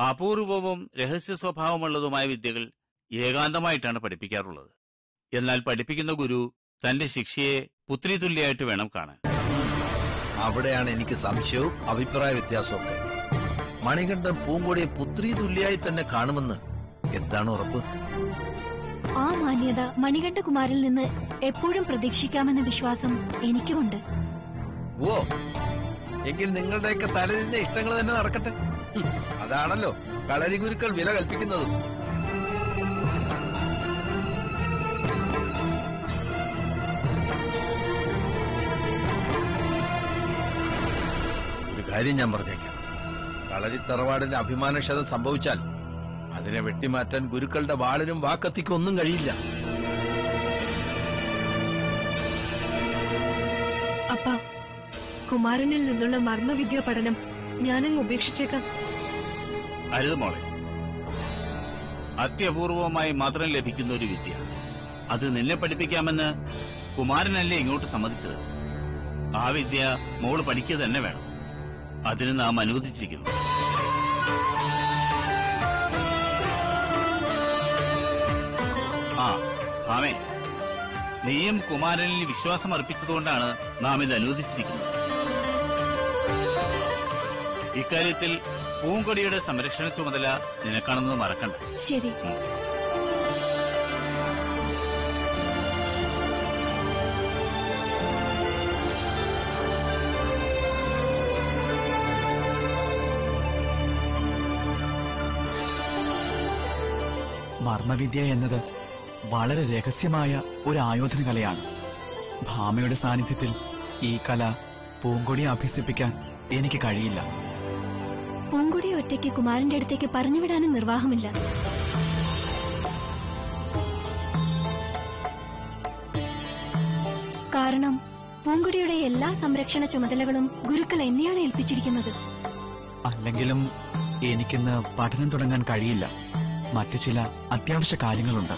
അപൂർവവും രഹസ്യ സ്വഭാവമുള്ളതുമായ വിദ്യകൾ ഏകാന്തമായിട്ടാണ് പഠിപ്പിക്കാറുള്ളത് എന്നാൽ പഠിപ്പിക്കുന്ന ഗുരു തന്റെ ശിക്ഷയെ പുത്രി തുല്യായിട്ട് വേണം കാണാൻ അവിടെയാണ് എനിക്ക് സംശയവും അഭിപ്രായ വ്യത്യാസവും ഒക്കെ മണികണ്ഠൻ പൂങ്കോടിയെ പുത്രി തുല്യായി തന്നെ കാണുമെന്ന് എന്താണ് ഉറപ്പ് ആ മാന്യത മണികണ്ഠകുമാരിൽ നിന്ന് എപ്പോഴും പ്രതീക്ഷിക്കാമെന്ന വിശ്വാസം എനിക്കുമുണ്ട് ഓ എങ്കിൽ നിങ്ങളുടെയൊക്കെ തലതിന്റെ ഇഷ്ടങ്ങൾ തന്നെ നടക്കട്ടെ ഹും, അതാണല്ലോ കളരി ഗുരുക്കൾ വില കൽപ്പിക്കുന്നതും ഒരു കാര്യം ഞാൻ പറഞ്ഞേക്കാം കളരി തറവാടിന്റെ അഭിമാനക്ഷതം സംഭവിച്ചാൽ അതിനെ വെട്ടിമാറ്റാൻ ഗുരുക്കളുടെ വാളിനും വാക്കത്തിക്കും ഒന്നും കഴിയില്ല അപ്പ കുമാരനിൽ നിന്നുള്ള മർമ്മവിദ്യാ പഠനം ഞാനങ്ങ് ഉപേക്ഷിച്ചേക്കാം അരുത് മോളെ അത്യപൂർവമായി മാത്രം ലഭിക്കുന്ന ഒരു വിദ്യ അത് നിന്നെ പഠിപ്പിക്കാമെന്ന് കുമാരനല്ലേ ഇങ്ങോട്ട് സമ്മതിച്ചത് ആ വിദ്യ മോള് പഠിക്കുക തന്നെ വേണം അതിന് നാം അനുവദിച്ചിരിക്കുന്നു ആ ആമേ നീയും കുമാരനിൽ വിശ്വാസം അർപ്പിച്ചതുകൊണ്ടാണ് നാം ഇത് അനുവദിച്ചിരിക്കുന്നത് ഇക്കാര്യത്തിൽ പൂങ്കൊടിയുടെ സംരക്ഷണ ചുമതല നിനക്കാണെന്ന് മറക്കണ്ട ശരി മർമ്മവിദ്യ എന്നത് വളരെ രഹസ്യമായ ഒരു ആയോധന കലയാണ് ഭാമയുടെ സാന്നിധ്യത്തിൽ ഈ കല പൂങ്കൊടിയെ അഭ്യസിപ്പിക്കാൻ എനിക്ക് കഴിയില്ല പൂങ്കുടി ഒറ്റയ്ക്ക് കുമാരന്റെ അടുത്തേക്ക് പറഞ്ഞുവിടാനും നിർവാഹമില്ല കാരണം പൂങ്കുടിയുടെ എല്ലാ സംരക്ഷണ ചുമതലകളും ഗുരുക്കൾ എന്നെയാണ് ഏൽപ്പിച്ചിരിക്കുന്നത് അല്ലെങ്കിലും എനിക്കിന്ന് പഠനം തുടങ്ങാൻ കഴിയില്ല മറ്റു ചില അത്യാവശ്യ കാര്യങ്ങളുണ്ട്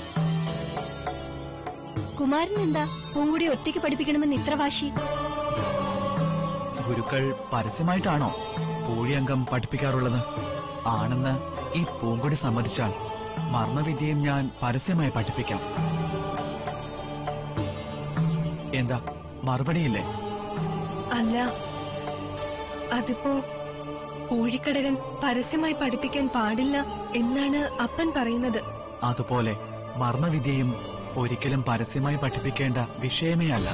കുമാരൻ എന്താ പൂങ്കുടി ഒറ്റയ്ക്ക് പഠിപ്പിക്കണമെന്ന് ഇത്ര വാശി ഗുരുക്കൾ പരസ്യമായിട്ടാണോ പൂഴിയംഗം പഠിപ്പിക്കാറുള്ളത് ആണെന്ന് ഈ പൂങ്കൊടി സമ്മതിച്ചാൽ മർമ്മവിദ്യയും ഞാൻ പരസ്യമായി പഠിപ്പിക്കാം എന്താ മറുപടിയില്ലേ അല്ല അതിപ്പോ പൂഴിക്കടകൻ പരസ്യമായി പഠിപ്പിക്കാൻ പാടില്ല എന്നാണ് അപ്പൻ പറയുന്നത് അതുപോലെ മർമ്മവിദ്യയും ഒരിക്കലും പരസ്യമായി പഠിപ്പിക്കേണ്ട വിഷയമേ അല്ല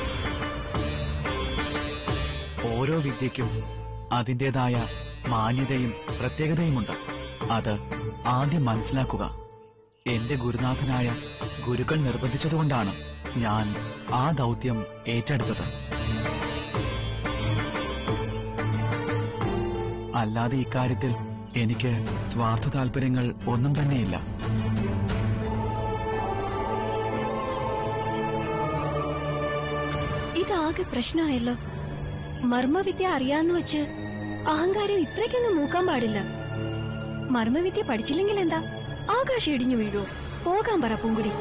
ഓരോ വിദ്യയ്ക്കും അതിന്റേതായ മാന്യതയും പ്രത്യേകതയുമുണ്ട് അത് ആദ്യം മനസ്സിലാക്കുക എന്റെ ഗുരുനാഥനായ ഗുരുക്കൾ നിർബന്ധിച്ചതുകൊണ്ടാണ് ഞാൻ ആ ദൗത്യം ഏറ്റെടുത്തത് അല്ലാതെ ഇക്കാര്യത്തിൽ എനിക്ക് സ്വാർത്ഥ താല്പര്യങ്ങൾ ഒന്നും തന്നെയില്ല ഇതാകെ പ്രശ്നമായല്ലോ മർമ്മവിദ്യ അറിയാന്ന് വെച്ച് അഹങ്കാരം ഇത്രയ്ക്കൊന്നും മൂക്കാൻ പാടില്ല മർമ്മവിദ്യ പഠിച്ചില്ലെങ്കിൽ എന്താ ആകാശം ഇടിഞ്ഞു വീഴുവോ പോകാൻ പറ പൂങ്കുടി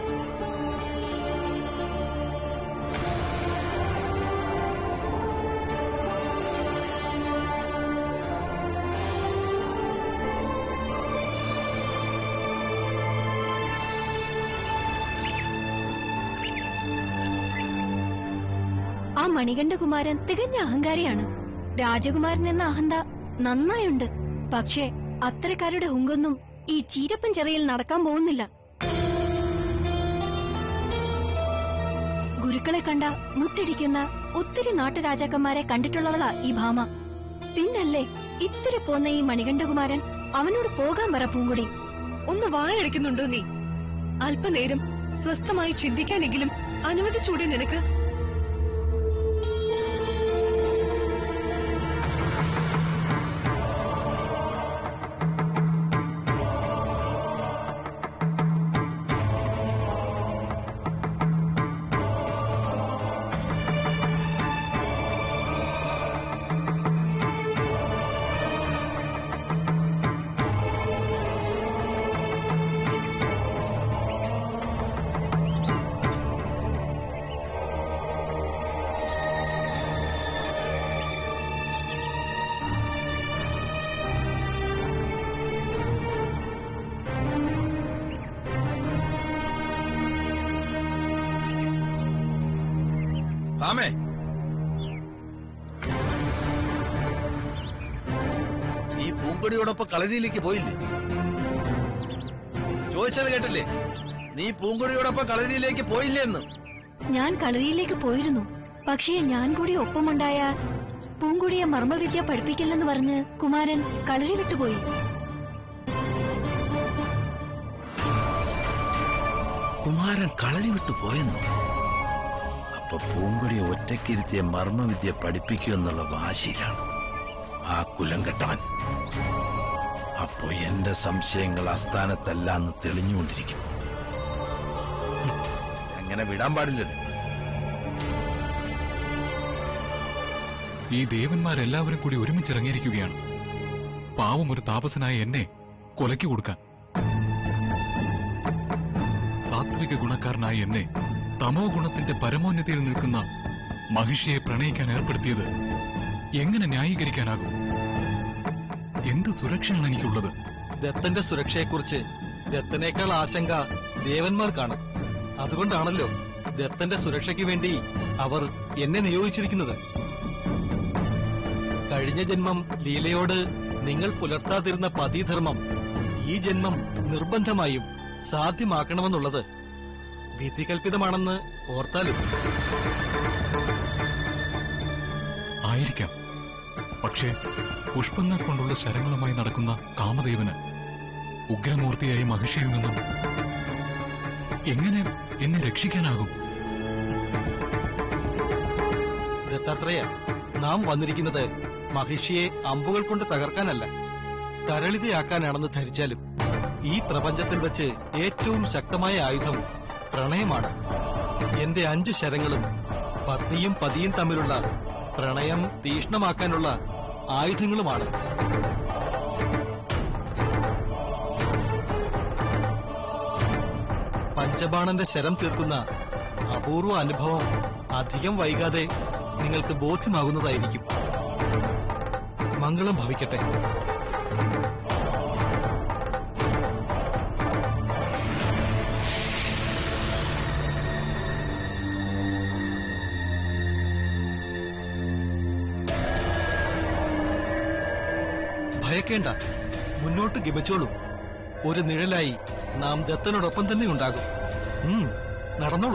ആ മണികണ്ഠകുമാരൻ തികഞ്ഞ അഹങ്കാരിയാണ് രാജകുമാരൻ എന്ന അഹന്ത നന്നായുണ്ട് പക്ഷേ അത്തരക്കാരുടെ ഹുങ്കൊന്നും ഈ ചീരപ്പൻ ചെറിയിൽ നടക്കാൻ പോകുന്നില്ല ഗുരുക്കളെ കണ്ട മുട്ടിടിക്കുന്ന ഒത്തിരി നാട്ടുരാജാക്കന്മാരെ കണ്ടിട്ടുള്ളവളാ ഈ ഭാമ പിന്നല്ലേ ഇത്തിരി പോന്ന ഈ മണികണ്ഠകുമാരൻ അവനോട് പോകാൻ പറ പൂങ്കുടി ഒന്ന് വായടയ്ക്കുന്നുണ്ടോ നീ അല്പനേരം സ്വസ്ഥമായി ചിന്തിക്കാനെങ്കിലും അനുവദിച്ചൂടെ നിനക്ക് ഭാമേ നീ പൂങ്കൊടിയോടൊപ്പം കളരിയിലേക്ക് പോയില്ലേ ചോദിച്ചത് കേട്ടില്ലേ നീ പൂങ്കൊടിയോടൊപ്പം കളരിയിലേക്ക് പോയില്ലേ എന്ന് ഞാൻ കളരിയിലേക്ക് പോയിരുന്നു പക്ഷേ ഞാൻ കൂടി ഒപ്പമുണ്ടായ പൂങ്കുടിയെ മർമ്മവിദ്യ പഠിപ്പിക്കില്ലെന്ന് പറഞ്ഞ് കുമാരൻ കളരി വിട്ടുപോയി കുമാരൻ കളരി വിട്ടു പോയെന്നു അപ്പൊ പൂങ്കൊടിയെ ഒറ്റക്കിരുത്തിയ മർമ്മവിദ്യ പഠിപ്പിക്കൂ എന്നുള്ള വാശിയിലാണ് ആ കുലം കെട്ടവൻ അപ്പോ എന്റെ സംശയങ്ങൾ അസ്ഥാനത്തല്ല എന്ന് തെളിഞ്ഞുകൊണ്ടിരിക്കുന്നു ഹും, അങ്ങനെ വിടാൻ പാടില്ലല്ലോ ഈ ദേവന്മാരെല്ലാവരും കൂടി ഒരുമിച്ചിറങ്ങിയിരിക്കുകയാണ് പാവം ഒരു താപസനായ എന്നെ കൊലയ്ക്ക് കൊടുക്കാൻ സാത്വിക ഗുണക്കാരനായ എന്നെ തമോ ഗുണത്തിന്റെ പരമോന്നതിയിൽ നിൽക്കുന്ന മഹിഷിയെ പ്രണയിക്കാൻ ഏർപ്പെടുത്തിയത് എങ്ങനെ ന്യായീകരിക്കാനാകും എന്ത് സുരക്ഷയാണ് എനിക്കുള്ളത് ദത്തന്റെ സുരക്ഷയെക്കുറിച്ച് ദത്തനേക്കാൾ ആശങ്ക ദേവന്മാർക്കാണ് അതുകൊണ്ടാണല്ലോ ദത്തന്റെ സുരക്ഷയ്ക്ക് വേണ്ടി അവർ എന്നെ നിയോഗിച്ചിരിക്കുന്നത് കഴിഞ്ഞ ജന്മം ലീലയോട് നിങ്ങൾ പുലർത്താതിരുന്ന പതിധർമ്മം ഈ ജന്മം നിർബന്ധമായും സാധ്യമാക്കണമെന്നുള്ളത് വിധികൽപ്പിതമാണെന്ന് ഓർത്താലും ആയിരിക്കാം പക്ഷേ പുഷ്പങ്ങൾ കൊണ്ടുള്ള ശരങ്ങളുമായി നടക്കുന്ന കാമദേവന് ഉഗ്രമൂർത്തിയായ മഹിഷിയിൽ നിന്നും എങ്ങനെ എന്നെ രക്ഷിക്കാനാകും ദത്താത്രേയ നാം വന്നിരിക്കുന്നത് മഹിഷിയെ അമ്പുകൾ കൊണ്ട് തകർക്കാനല്ല തരളിതയാക്കാനാണെന്ന് ധരിച്ചാലും ഈ പ്രപഞ്ചത്തിൽ വെച്ച് ഏറ്റവും ശക്തമായ ആയുധം പ്രണയമാണ് എന്റെ അഞ്ച് ശരങ്ങളും പത്നിയും പതിയും തമ്മിലുള്ള പ്രണയം തീഷ്ണമാക്കാനുള്ള ആയുധങ്ങളുമാണ് പഞ്ചബാണന്റെ ശരം തീർക്കുന്ന അപൂർവ അനുഭവം അധികം വൈകാതെ നിങ്ങൾക്ക് ബോധ്യമാകുന്നതായിരിക്കും മംഗളം ഭവിക്കട്ടെ ഭയക്കേണ്ട മുന്നോട്ട് ഗമിച്ചോളൂ ഒരു നിഴലായി നാം ദത്തനോടൊപ്പം തന്നെ ഉണ്ടാകും ഉം, നടന്നോളൂ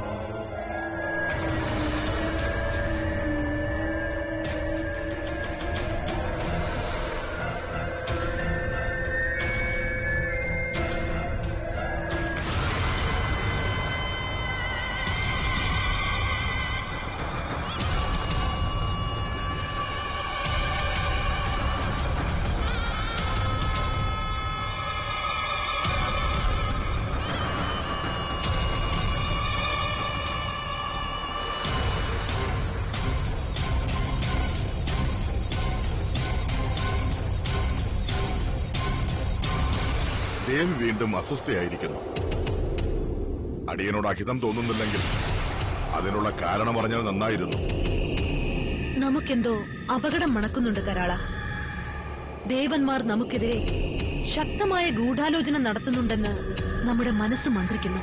ദേവി വീണ്ടും അസ്വസ്ഥയായിരിക്കുന്നു അടിയനോട് അഹിതം തോന്നുന്നില്ലെങ്കിൽ അതിനുള്ള കാരണം പറഞ്ഞാൽ നന്നായിരുന്നു നമുക്കെന്തോ അപകടം മണക്കുന്നുണ്ട് കരാള ദേവന്മാർ നമുക്കെതിരെ ശക്തമായ ഗൂഢാലോചന നടത്തുന്നുണ്ടെന്ന് നമ്മുടെ മനസ്സ് മന്ത്രിക്കുന്നു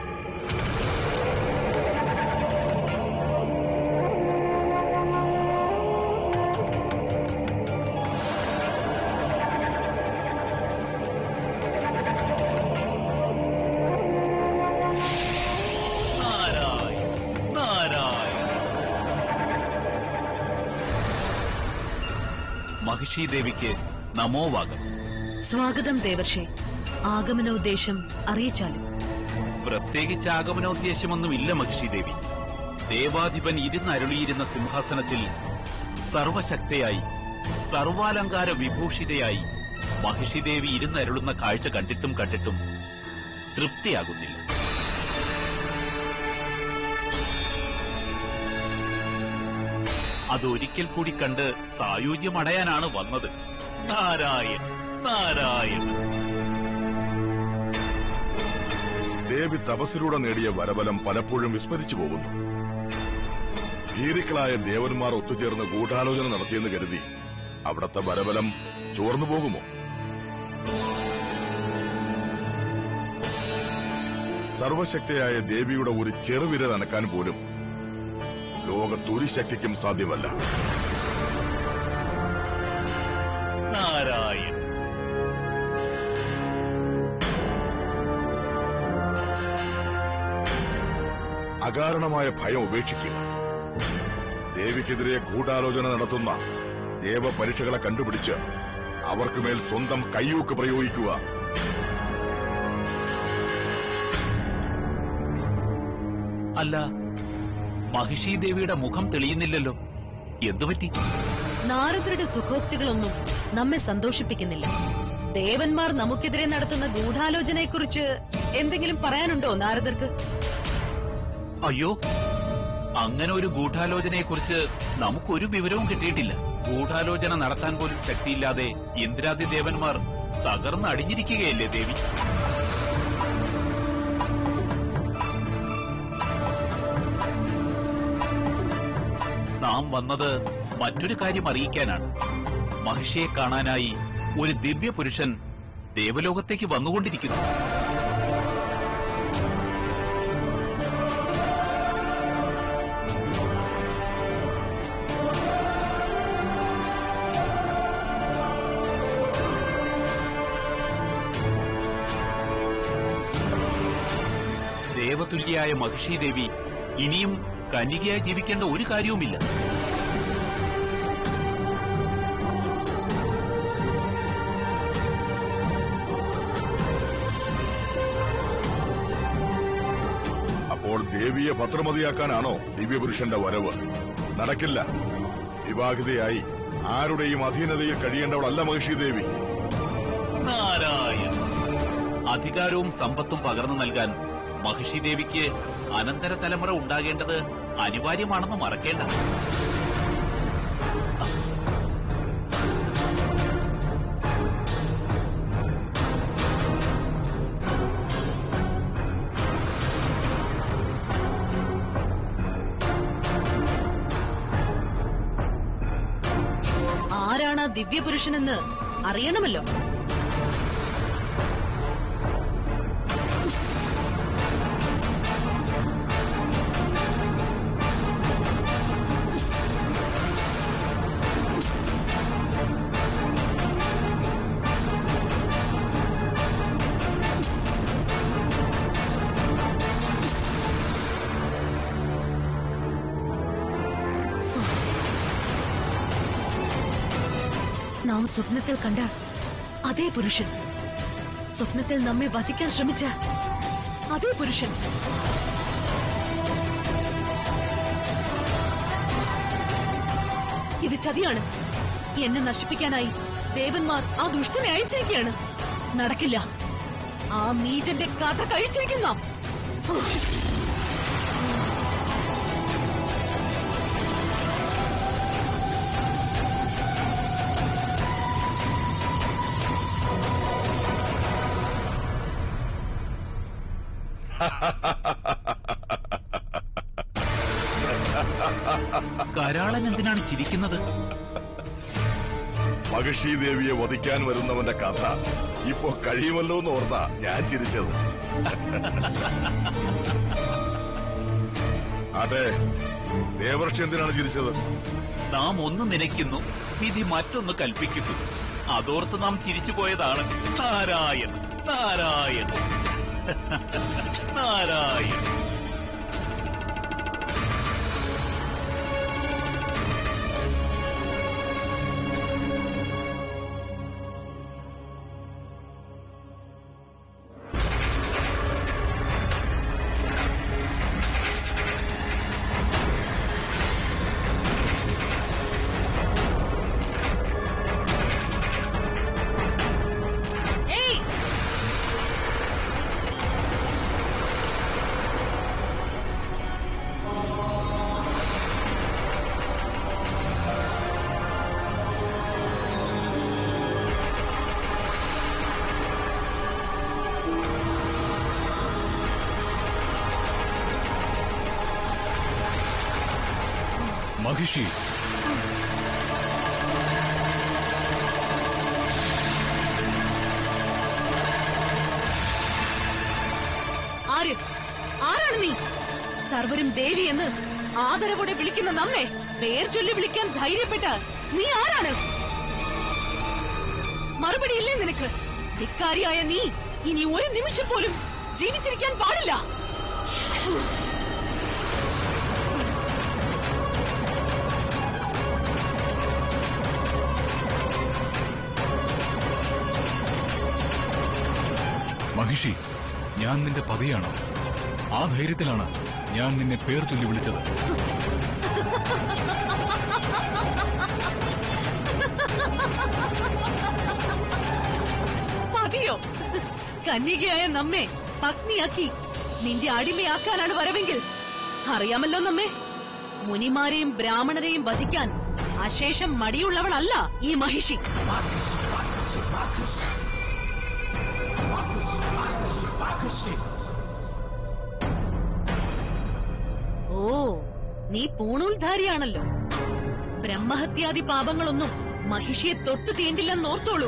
നാരായണ നാരായണ മഹിഷി ദേവിക്ക് നമോവാകം സ്വാഗതം ദേവർഷേ ആഗമനോദ്ദേശം അറിയിച്ചാലും പ്രത്യേകിച്ച് ആഗമനോദ്ദേശമൊന്നുമില്ല മഹിഷി ദേവി ദേവാധിപൻ ഇരുന്നരുളിയിരുന്ന സിംഹാസനത്തിൽ സർവശക്തയായി സർവാലങ്കാര വിഭൂഷിതയായി മഹിഷി ദേവി ഇരുന്നരുളുന്ന കാഴ്ച കണ്ടിട്ടും കണ്ടിട്ടും തൃപ്തിയാകുന്നില്ല അതൊരിക്കൽ കൂടി കണ്ട് സായുജ്യമടയാനാണ് വന്നത് നാരായൺ നാരായൺ ദേവി തപസ്സിലൂടെ നേടിയ വരബലം പലപ്പോഴും വിസ്മരിച്ചു പോകുന്നു ഭീരുക്കളായ ദേവന്മാർ ഒത്തുചേർന്ന് ഗൂഢാലോചന നടത്തിയെന്ന് കരുതി അവിടത്തെ വരബലം ചോർന്നു പോകുമോ സർവശക്തയായ ദേവിയുടെ ഒരു ചെറുവിരൽ അനക്കാൻ പോലും ലോകത്തൊരു ശക്തിക്കും സാധ്യമല്ല നാരായൺ അകാരണമായ ഭയം ഉപേക്ഷിക്കുക ദേവിക്കെതിരെ ഗൂഢാലോചന നടത്തുന്ന ദേവപരീക്ഷകളെ കണ്ടുപിടിച്ച് അവർക്കുമേൽ സ്വന്തം കയ്യൂക്ക് പ്രയോഗിക്കുക അല്ല മഹിഷി ദേവിയുടെ മുഖം തെളിയുന്നില്ലല്ലോ എന്തുപറ്റി നാരദരുടെ സുഖോക്തികളൊന്നും നമ്മെ സന്തോഷിപ്പിക്കുന്നില്ല ദേവന്മാർ നമുക്കെതിരെ നടത്തുന്ന ഗൂഢാലോചനയെക്കുറിച്ച് എന്തെങ്കിലും പറയാനുണ്ടോ നാരദർക്ക് അയ്യോ അങ്ങനെ ഒരു ഗൂഢാലോചനയെക്കുറിച്ച് നമുക്കൊരു വിവരവും കിട്ടിയിട്ടില്ല ഗൂഢാലോചന നടത്താൻ പോലും ശക്തിയില്ലാതെ ഇന്ദ്രാദി ദേവന്മാർ തകർന്ന് അടിഞ്ഞിരിക്കുകയല്ലേ ദേവി നാം വന്നത് മറ്റൊരു കാര്യം അറിയിക്കാനാണ് മഹിഷിയെ കാണാനായി ഒരു ദിവ്യ പുരുഷൻ ദേവലോകത്തേക്ക് വന്നുകൊണ്ടിരിക്കുന്നു ദേവതുല്യായ മഹിഷി ദേവി ഇനിയും കന്യകയായി ജീവിക്കേണ്ട ഒരു കാര്യവുമില്ല അപ്പോൾ ദേവിയെ പത്രമതിയാക്കാനാണോ ദിവ്യപുരുഷന്റെ വരവ് നടക്കില്ല വിവാഹിതയായി ആരുടെയും അധീനതയിൽ കഴിയേണ്ടവളല്ല മഹിഷി ദേവി നാരായണ അധികാരവും സമ്പത്തും പകർന്നു നൽകാൻ മഹിഷി ദേവിക്ക് അനന്തര തലമുറ ഉണ്ടാകേണ്ടത് അനിവാര്യമാണെന്ന് മറക്കേണ്ട ആരാണ് ആ ദിവ്യപുരുഷനെന്ന് അറിയണമല്ലോ നാം സ്വപ്നത്തിൽ കണ്ട അതേ പുരുഷൻ സ്വപ്നത്തിൽ നമ്മെ വധിക്കാൻ ശ്രമിച്ച അതേ പുരുഷൻ ഇത് ചതിയാണ് എന്നെ നശിപ്പിക്കാനായി ദേവന്മാർ ആ ദുഷ്ടനെ അയച്ചിരിക്കുകയാണ് നടക്കില്ല ആ നീചന്റെ കഥ കഴിച്ചിരിക്കുന്ന കരാളൻ എന്തിനാണ് ചിരിക്കുന്നത് മഹിഷി ദേവിയെ വധിക്കാൻ വരുന്നവന്റെ കഥ ഇപ്പോ കഴിയുമല്ലോ എന്ന് ഓർത്താ ഞാൻ ചിരിച്ചത് അതെ ദേവർഷി എന്തിനാണ് ചിരിച്ചത് നാം ഒന്ന് നനയ്ക്കുന്നു വിധി മറ്റൊന്ന് കൽപ്പിക്കുന്നു അതോർത്ത് നാം ചിരിച്ചു പോയതാണ് നാരായൺ നാരായൺ നാരായൺ ഏയ് മഹിഷി ആര് ആരാണ് നീ സർവരും ദേവി എന്ന് ആദരവോടെ വിളിക്കുന്ന നമ്മെ പേർ ചൊല്ലി വിളിക്കാൻ ധൈര്യപ്പെട്ട് നീ ആരാണ് മറുപടി ഇല്ലേ നിനക്ക് ധിക്കാരിയായ നീ ഇനി ഒരു നിമിഷം പോലും ജീവിച്ചിരിക്കാൻ പാടില്ല മഹിഷി ഞാൻ നിന്റെ പതിയാണ് ആ ധൈര്യത്തിലാണ് ഞാൻ നിന്നെ പേർ ചൊല്ലി വിളിച്ചത് മതിയോ കന്യകയായ നമ്മെ പത്നിയാക്കി നിന്റെ അടിമയാക്കാനാണ് വരവെങ്കിൽ അറിയാമല്ലോ നമ്മെ മുനിമാരെയും ബ്രാഹ്മണരെയും വധിക്കാൻ അശേഷം മടിയുള്ളവളല്ല ഈ മഹിഷി ഓ നീ പൂണൂൽധാരിയാണല്ലോ ബ്രഹ്മഹത്യാദി പാപങ്ങളൊന്നും മഹിഷിയെ തൊട്ടു തീണ്ടില്ലെന്നോർത്തോളൂ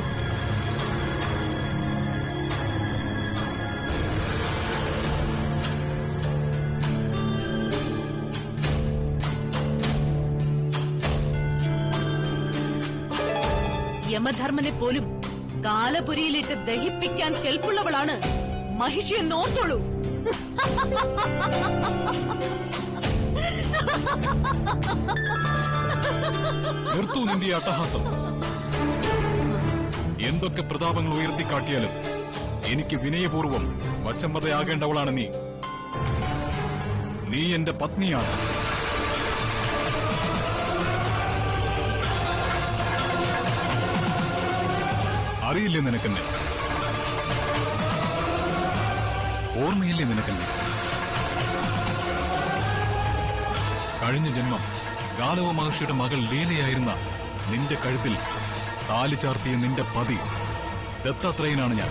യമധർമ്മനെ പോലും കാലപുരിയിലിട്ട് ദഹിപ്പിക്കാൻ കെൽപ്പുള്ളവളാണ് മഹിഷി എന്ന് ഓർത്തോളൂ നിർത്തൂ നിന്റെ ഈ അട്ടഹാസം എന്തൊക്കെ പ്രതാപങ്ങൾ ഉയർത്തിക്കാട്ടിയാലും എനിക്ക് വിനയപൂർവം വശംവതയാകേണ്ടവളാണ് നീ നീ എന്റെ പത്നിയാണ് അറിയില്ലേ നിനക്കെന്നെ ഓർമ്മയില്ലേ നിനക്കെന്നെ കഴിഞ്ഞ ജന്മം ഗാലവ മഹർഷിയുടെ മകൾ ലീലയായിരുന്ന നിന്റെ കഴുത്തിൽ താലി ചാർത്തിയ നിന്റെ പതി ദത്താത്രേയനാണ് ഞാൻ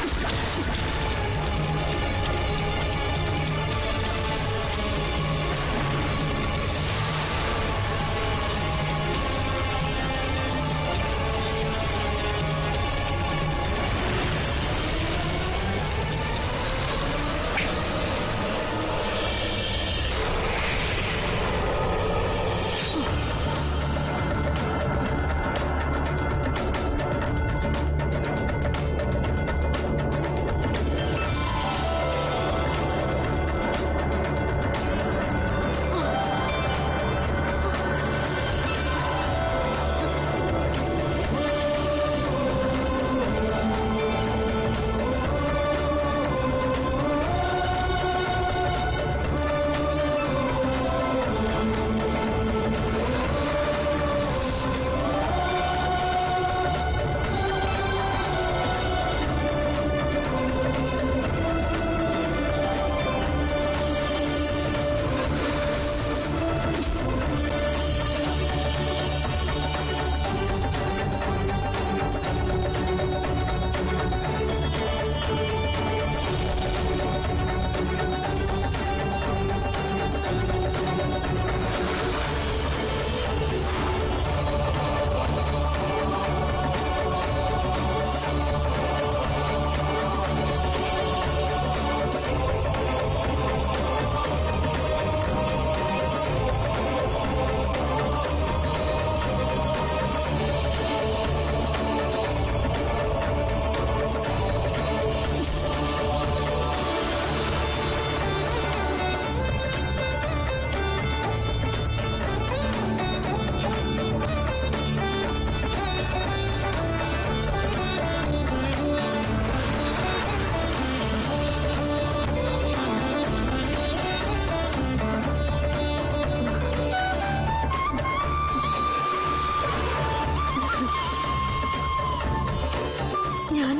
ഞാൻ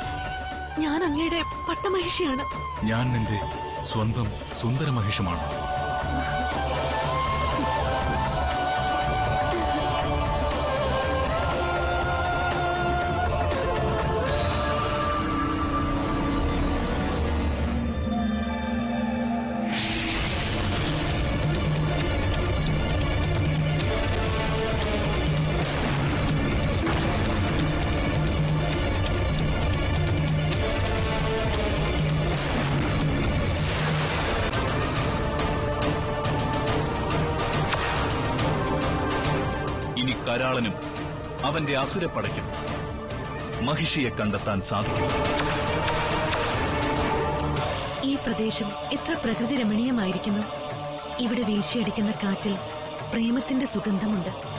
ഞാൻ അങ്ങയുടെ പട്ടമഹിഷിയാണ് ഞാൻ നിന്റെ സ്വന്തം സുന്ദര മഹിഷമാണ് കാരാളനും അവന്റെ അസുരപ്പടയ്ക്കും മഹിഷിയെ കണ്ടെത്താൻ സാധിക്കും ഈ പ്രദേശം എത്ര പ്രകൃതി രമണീയമായിരിക്കുന്നു ഇവിടെ വീശിയടിക്കുന്ന കാറ്റിൽ പ്രേമത്തിന്റെ സുഗന്ധമുണ്ട്